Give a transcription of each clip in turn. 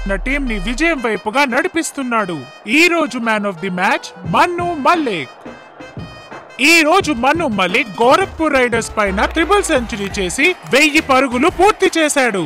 తన టీం ని విజయం వైపుగా నడిపిస్తున్నాడు ఈ రోజు మ్యాన్ ఆఫ్ ది మ్యాచ్ మన్ను మల్లిక్ ఈ రోజు మన్ను మల్లిక్ గోరఖ్పూర్ రైడర్స్ పైన ట్రిపుల్ సెంచరీ చేసి వెయ్యి పరుగులు పూర్తి చేశాడు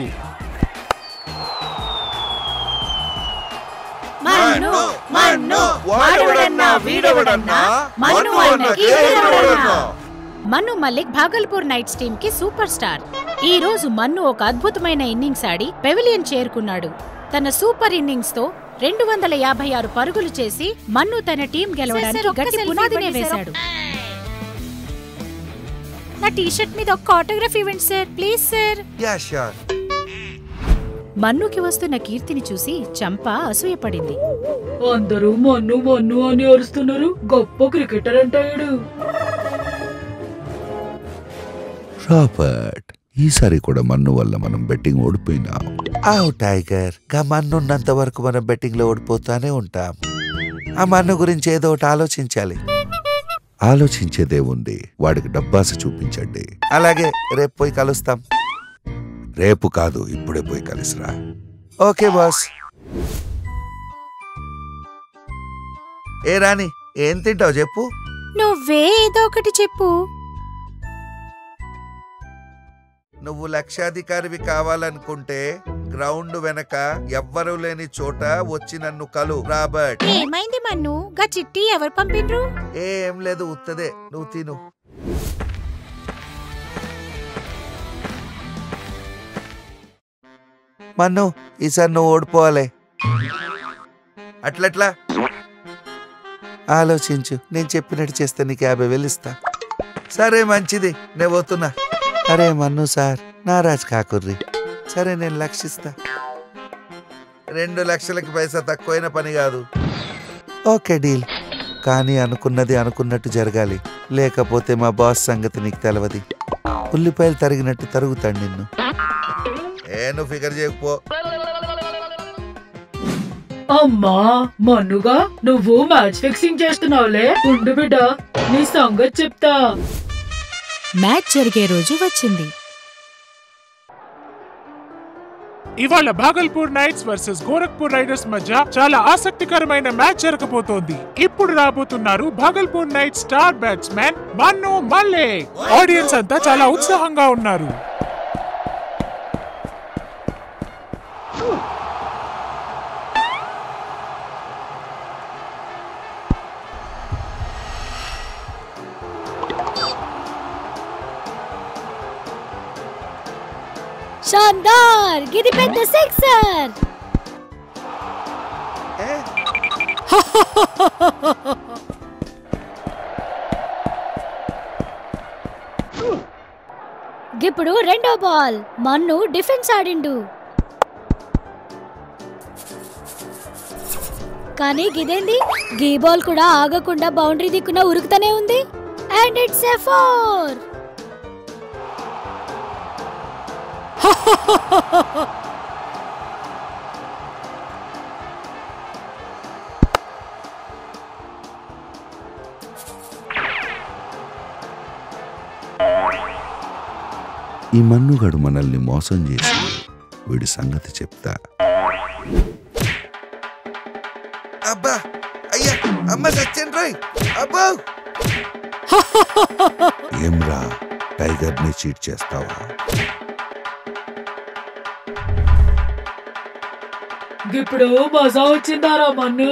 మన్ను మన్ను వాడెవడన్నా వీడెవడన్నా మన్ను అన్నకి వీడెవడన్నా మన్ను మల్లిక్ భాగల్పూర్ నైట్స్ టీమ్ కి సూపర్ స్టార్ ఈ రోజు మన్ను ఒక అద్భుతమైన ఇన్నింగ్స్ ఆడి పెవిలియన్ చేరుకున్నాడు తన సూపర్ ఇన్నింగ్స్ తో రెండు వందల యాభై ఆరు పరుగులు చేసి మన్ను తన టీం గెలవడానికి గట్టి పునాదినే వేశాడు నా టీ షర్ట్ మీద ఒక ఆటోగ్రాఫ్ ఇవ్వండి sir please sir yeah sure మన్నుకి వస్తున్న కీర్తిని చూసి చంప అసూయపడింది అందరూ మన్ను మన్ను అని అరుస్తున్నారు గొప్ప క్రికెటర్ అంటాడు రాబర్ట్ ఈసారి కూడా మన్ను వల్ల మనం బెట్టింగ్ ఓడిపోయినాం ఆవు టైగర్ గా మన్నున్నంత వరకు మనం బెట్టింగ్ లో ఓడిపోతానే ఉంటాం ఆ మన్ను గురించి ఏదో ఒకటి ఆలోచించాలి ఆలోచించేదే ఉంది వాడికి డబ్బాస చూపించండి అలాగే రేపు పోయి కలుస్తాం రేపు కాదు ఇప్పుడే పోయి కలిసిరా ఓకే బాస్ ఏ రాణి ఏం తింటావు చెప్పు నువ్వే ఏదో ఒకటి చెప్పు నువ్వు లక్షాధికారివి కావాలనుకుంటే గ్రౌండ్ వెనక ఎవ్వరూ లేని చోట వచ్చి నన్ను కలు రాబర్ట్ ఏమైంది మన్ను గా చిట్టి ఎవరు పంపిండ్రు ఏం లేదు ఉత్తదే నువ్వు తిను మన్ను ఈసారి నువ్వు ఓడిపోవాలి అట్లట్లా ఆలోచించు నేను చెప్పినట్టు చేస్తే నీకు యాభై వేలు ఇస్తా సరే మంచిది నేను పోతున్నా అరే మన్ను సార్ నారాజ్ కాకుర్రి సరే నేను లక్షిస్తా రెండు లక్షలకి పైసా తక్కువైన పని కాదు ఓకే డీల్ కానీ అనుకున్నది అనుకున్నట్టు జరగాలి లేకపోతే మా బాస్ సంగతి నీకు తెలవది ఉల్లిపాయలు తరిగినట్టు తరుగుతాడు నిన్ను ఏ నువ్వు ఫిగర్ చేయకపో అమ్మా మన్నుగా నువ్వు మ్యాచ్ ఫిక్సింగ్ చేస్తున్నావులే ఉండు బిడ్డ నీ సంగతి చెప్తా మ్యాచ్ జరిగే రోజు వచ్చింది ఇవాళ Bhagalpur Knights versus Gorakhpur Riders మధ్య చాలా ఆసక్తికరమైన మ్యాచ్ జరగబోతోంది ఇప్పుడు రాబోతున్నారు భాగల్పూర్ నైట్ స్టార్ బ్యాట్స్మెన్ మన్ను మల్లిక్ ఆడియన్స్ అంతా చాలా ఉత్సాహంగా ఉన్నారు షాందార్ గిది పెద్ద సిక్సర్ ఏ ఇప్పుడు రెండో బాల్ మన్ను డిఫెన్స్ ఆడిండు కానీ గిదేంది గీ బాల్ కూడా ఆగకుండా బౌండరీ దిక్కున ఉరుకుతూనే ఉంది అండ్ ఇట్స్ ఎ ఫోర్ ఈ మన్నుగాడు మనల్ని మోసం చేసి వీడి సంగతి చెప్తా అబ్బా అయ్యా అమ్మ సత్యం రోయ్ అబ్బా ఏమ్రా టైగర్ ని చీట్ చేస్తావా ఇప్పుడు మజా వచ్చిందారా మన్ను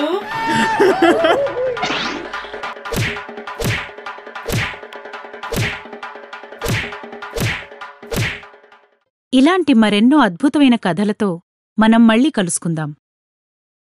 ఇలాంటి మరెన్నో అద్భుతమైన కథలతో మనం మళ్ళీ కలుసుకుందాం